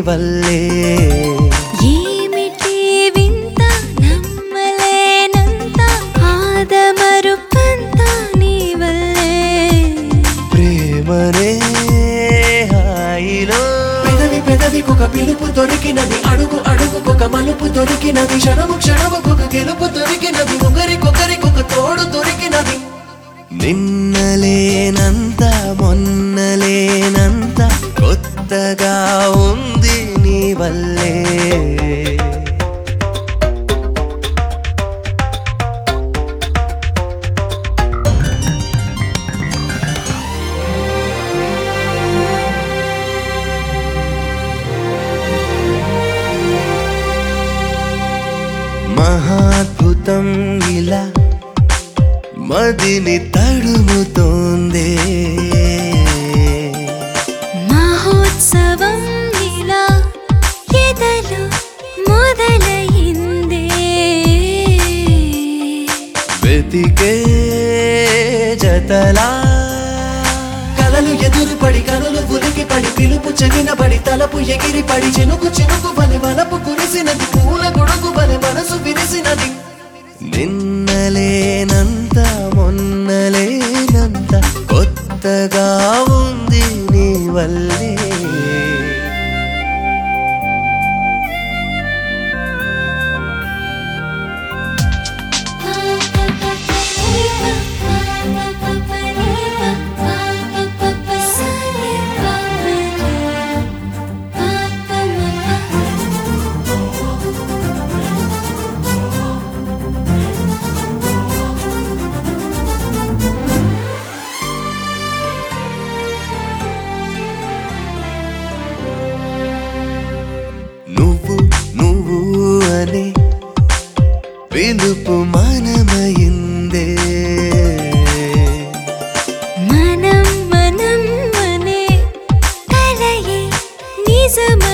వల్లే ఏమిటి వింత నమ్మలేనంత ఆదమరుపంత నీ వల్లే ప్రేమనే హాయిలో పెదవి పెదవికొక పిలుపు దొరికినది అడుగు అడుగుకొక మలుపు దొరికినది క్షణము క్షణముకొక గెలుపు దొరికినది ఒకరికొకరికొక తోడు దొరికినది నిన్నలేనంత మొన్నలేనంత కొత్తగా ఉంది నీ వల్లే మహాద్భుతం ఇలా మదిని తడుముతోందే మహోత్సవం ఇలా ఎదలు మొదలైందే వెతికే జతలా కలలు ఎదురుపడి కనులు ఉలికి పడి పిలుపు చెవిన పడి తలపు ఎగిరి పడి చినుకు చినుకు బలి వలపు కురిసినది పూల గొడుగు బలి మనసు విరిసినది నిన్నలేనంత మొన్నలేనంత కొత్తగా ఉంది నీ వల్లే నువ్వు నువ్వు అనే పిలుపు మనమయిందే మనం మనం అనే కలయే నిజమై